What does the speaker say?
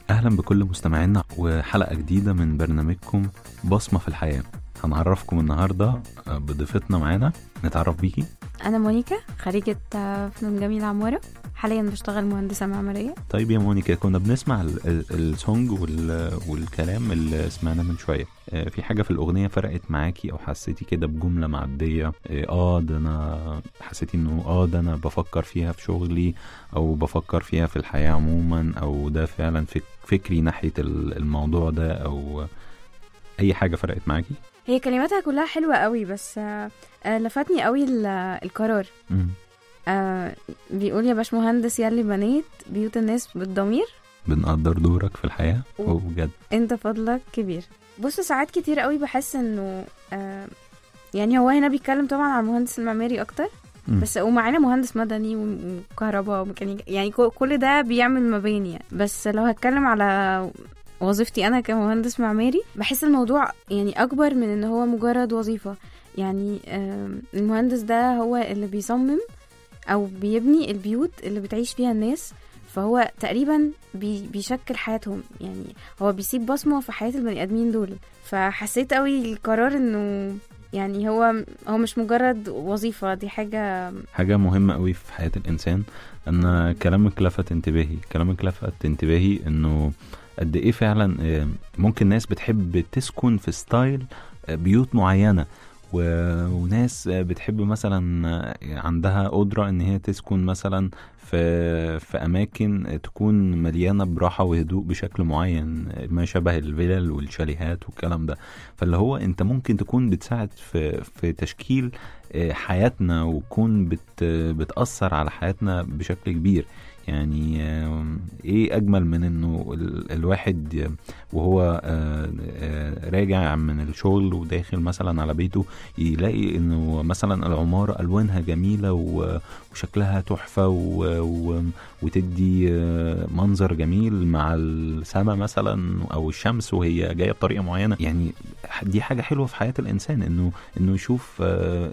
أهلا بكل مستمعينا وحلقة جديدة من برنامجكم بصمة في الحياة هنعرفكم النهاردة بضيفتنا معانا نتعرف بيكي أنا مونيكا خريجة آه، فنون جميلة عمارة حاليا بشتغل مهندسة معمارية طيب يا مونيكا كنا بنسمع ال- ال- السونج وال- والكلام اللي سمعناه من شوية آه، في حاجة في الأغنية فرقت معاكي أو حسيتي كده بجملة معدية آه، اه ده أنا حسيتي إنه اه ده أنا بفكر فيها في شغلي أو بفكر فيها في الحياة عموما أو ده فعلا فك فكري ناحية ال- الموضوع ده أو أي حاجة فرقت معاكي هي كلماتها كلها حلوة قوي بس آه، آه، لفتني قوي ال- القرار مم. آه، بيقول يا باشمهندس ياللي بنيت بيوت الناس بالضمير بنقدر دورك في الحياة و- وبجد انت فضلك كبير بص ساعات كتير قوي بحس انه آه، يعني هو هنا بيتكلم طبعا على المهندس المعماري اكتر مم. بس ومعانا مهندس مدني وكهرباء وميكانيكا يعني كو- كل ده بيعمل مباني يعني. بس لو هتكلم على وظيفتي انا كمهندس معماري بحس الموضوع يعني اكبر من ان هو مجرد وظيفة يعني آم، المهندس ده هو اللي بيصمم او بيبني البيوت اللي بتعيش فيها الناس فهو تقريبا بي بيشكل حياتهم يعني هو بيسيب بصمة في حياة البني ادمين دول فحسيت قوي القرار انه يعني هو هو مش مجرد وظيفة دي حاجة حاجة مهمة قوي في حياة الإنسان أن كلامك لفت انتباهي كلامك لفت انتباهي إنه قد إيه فعلا آه، ممكن ناس بتحب تسكن في ستايل آه، بيوت معينة و- وناس آه، بتحب مثلا آه، عندها قدرة إن هي تسكن مثلا في في أماكن تكون مليانة براحة وهدوء بشكل معين ما شبه الفلل والشاليهات والكلام ده فاللي هو أنت ممكن تكون بتساعد في في تشكيل آه، حياتنا وتكون بت بتأثر على حياتنا بشكل كبير يعني آم، ايه اجمل من انه ال- الواحد ي- وهو آه، آه، راجع من الشغل وداخل مثلا على بيته يلاقي انه مثلا العمارة الوانها جميلة و- وشكلها تحفة و- و- وتدي آه، منظر جميل مع السماء مثلا او الشمس وهي جاية بطريقة معينة يعني دي حاجة حلوة في حياة الانسان انه انه يشوف آه،